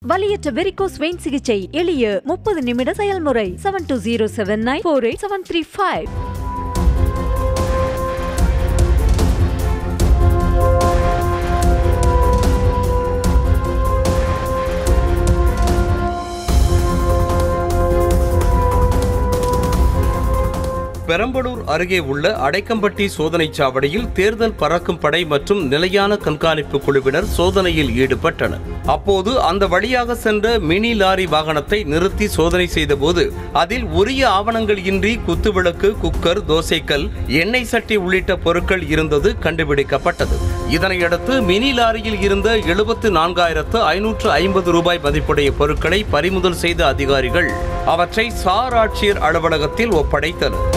வலியற்ற varicose vein சிகிச்சை எளிய முப்பது நிமிட செயல்முறை seven two zero seven nine four eight seven three five Perambalur அருகே உள்ள அடைக்கம்பட்டி சோதனைச் சாவடியில் தேர்தல் பறக்கும் படை மற்றும் நிலையான கண்காணிப்பு குழுவினர் சோதனையில் ஈடுபட்டனர் அப்போது அந்த வழியாக சென்ற மினி லாரி வாகனத்தை நிறுத்தி சோதனை செய்தபோது அதில் உரிய ஆவணங்கள் இன்றி குத்துவிளக்கு குக்கர் தோசைக்கல் எண்ணெய் சட்டி உள்ளிட்ட பொருட்கள் இருந்தது கண்டுபிடிக்கப்பட்டது இதனையடுத்து மினி லாரியில் இருந்த எழுபத்து நான்காயிரத்து ஐநூற்று ஐம்பது ரூபாய் மதிப்புடைய பொருட்களை பறிமுதல் செய்த அதிகாரிகள் அவற்றை சார் ஆட்சியர் அலுவலகத்தில் ஒப்படைத்தனர்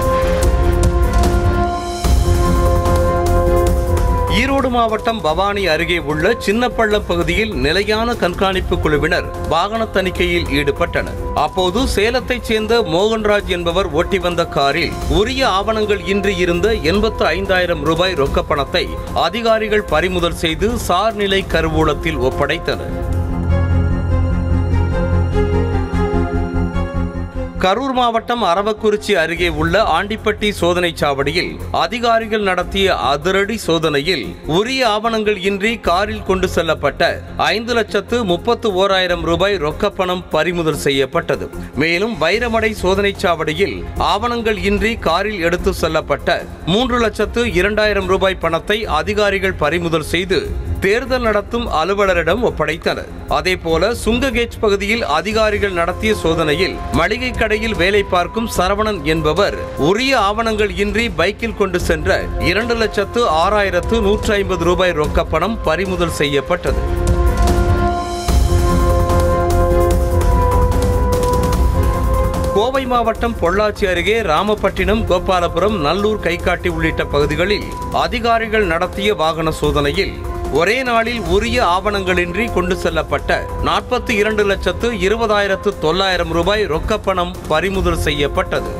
ஈரோடு மாவட்டம் பவானி அருகே உள்ள சின்னப்பள்ளம் பகுதியில் நிலையான கண்காணிப்பு குழுவினர் வாகன தணிக்கையில் ஈடுபட்டனர் அப்போது சேலத்தைச் சேர்ந்த மோகன்ராஜ் என்பவர் ஓட்டி வந்த காரில் உரிய ஆவணங்கள் இன்றி இருந்த எண்பத்து ஐந்தாயிரம் ரூபாய் ரொக்க பணத்தை அதிகாரிகள் பறிமுதல் செய்து சார்நிலை கருவூலத்தில் ஒப்படைத்தனர் கரூர் மாவட்டம் அரவக்குறிச்சி அருகே உள்ள ஆண்டிப்பட்டி சோதனைச் சாவடியில் அதிகாரிகள் நடத்திய அதிரடி சோதனையில் உரிய ஆவணங்கள் இன்றி காரில் கொண்டு செல்லப்பட்ட ஐந்து லட்சத்து முப்பத்து ஓராயிரம் ரூபாய் ரொக்கப் பணம் பறிமுதல் செய்யப்பட்டது மேலும் வைரமடை சோதனைச் சாவடியில் ஆவணங்கள் இன்றி காரில் எடுத்து செல்லப்பட்ட மூன்று லட்சத்து இரண்டாயிரம் ரூபாய் பணத்தை அதிகாரிகள் பறிமுதல் செய்து தேர்தல் நடத்தும் அலுவலரிடம் ஒப்படைத்தனர் அதேபோல சுங்ககேட் பகுதியில் அதிகாரிகள் நடத்திய சோதனையில் மளிகை கடையில் வேலை பார்க்கும் சரவணன் என்பவர் உரிய ஆவணங்கள் இன்றி பைக்கில் கொண்டு சென்ற இரண்டு லட்சத்து ஆறாயிரத்து நூற்றி ஐம்பது ரூபாய் ரொக்க பணம் பறிமுதல் செய்யப்பட்டது கோவை மாவட்டம் பொள்ளாச்சி அருகே ராமப்பட்டினம் கோபாலபுரம் நல்லூர் கைகாட்டி உள்ளிட்ட பகுதிகளில் அதிகாரிகள் நடத்திய வாகன சோதனையில் ஒரே நாளில் உரிய ஆவணங்களின்றி கொண்டு செல்லப்பட்ட நாற்பத்தி இரண்டு லட்சத்து இருபதாயிரத்து தொள்ளாயிரம் ரூபாய் ரொக்கப்பணம் பறிமுதல் செய்யப்பட்டது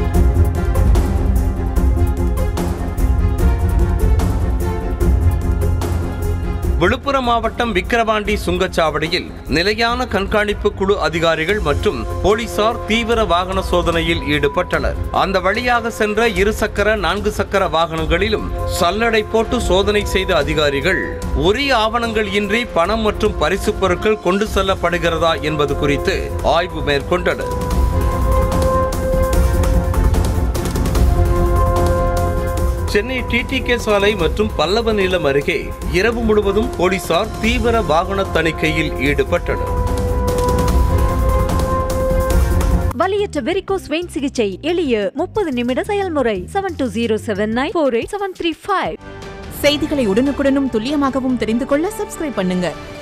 விழுப்புரம் மாவட்டம் விக்கிரவாண்டி சுங்கச்சாவடியில் நிலையான கண்காணிப்பு குழு அதிகாரிகள் மற்றும் போலீசார் தீவிர வாகன சோதனையில் ஈடுபட்டனர் அந்த வழியாக சென்ற இருசக்கர நான்கு சக்கர வாகனங்களிலும் சல்லடை போட்டு சோதனை செய்த அதிகாரிகள் உரிய ஆவணங்கள் இன்றி பணம் மற்றும் பரிசுப் பொருட்கள் கொண்டு செல்லப்படுகிறதா என்பது குறித்து ஆய்வு மேற்கொண்டனர் சென்னை டிடிகே சாலை மற்றும் பல்லவ நீளம் அருகே இரவு முழுவதும் போலீசார் தீவிர வாகன தணிக்கையில் ஈடுபட்டனர் வலியற்ற வெரிகோஸ் வெயின் சிகிச்சை எளிய முப்பது நிமிட செயல்முறை seven two zero seven nine four eight seven three five செய்திகளை உடனுக்குடனும் துல்லியமாகவும் தெரிந்து கொள்ள சப்ஸ்கிரைப் பண்ணுங்க